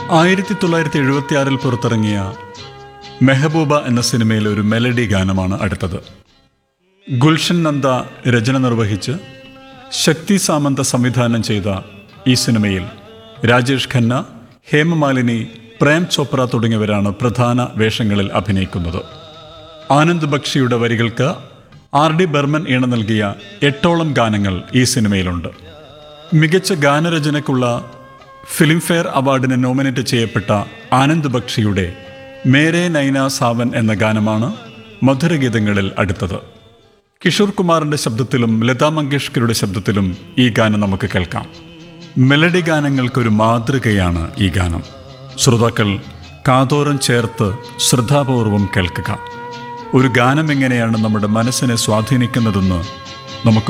ആയിരത്തി തൊള്ളായിരത്തി എഴുപത്തിയാറിൽ പുറത്തിറങ്ങിയ മെഹബൂബ എന്ന സിനിമയിലെ ഒരു മെലഡി ഗാനമാണ് അടുത്തത് ഗുൽഷൻ നന്ദ രചന നിർവഹിച്ച് ശക്തി സാമന്ത സംവിധാനം ചെയ്ത ഈ സിനിമയിൽ രാജേഷ് ഖന്ന ഹേമമാലിനി പ്രേം ചോപ്ര തുടങ്ങിയവരാണ് പ്രധാന വേഷങ്ങളിൽ അഭിനയിക്കുന്നത് ആനന്ദ് ബക്ഷിയുടെ വരികൾക്ക് ആർ ഡി ബർമൻ ഈണ നൽകിയ എട്ടോളം ഗാനങ്ങൾ ഈ സിനിമയിലുണ്ട് മികച്ച ഗാനരചനയ്ക്കുള്ള ഫിലിംഫെയർ അവാർഡിന് നോമിനേറ്റ് ചെയ്യപ്പെട്ട ആനന്ദ് ബക്ഷിയുടെ മേരെ നൈന സാവൻ എന്ന ഗാനമാണ് മധുരഗീതങ്ങളിൽ അടുത്തത് കിഷോർ കുമാറിന്റെ ശബ്ദത്തിലും ലതാ മങ്കേഷ്കറുടെ ശബ്ദത്തിലും ഈ ഗാനം നമുക്ക് കേൾക്കാം മെലഡി ഗാനങ്ങൾക്കൊരു മാതൃകയാണ് ഈ ഗാനം ശ്രോതാക്കൾ കാതോരം ചേർത്ത് ശ്രദ്ധാപൂർവം കേൾക്കുക ഒരു ഗാനം എങ്ങനെയാണ് നമ്മുടെ മനസ്സിനെ സ്വാധീനിക്കുന്നതെന്ന് നമുക്ക്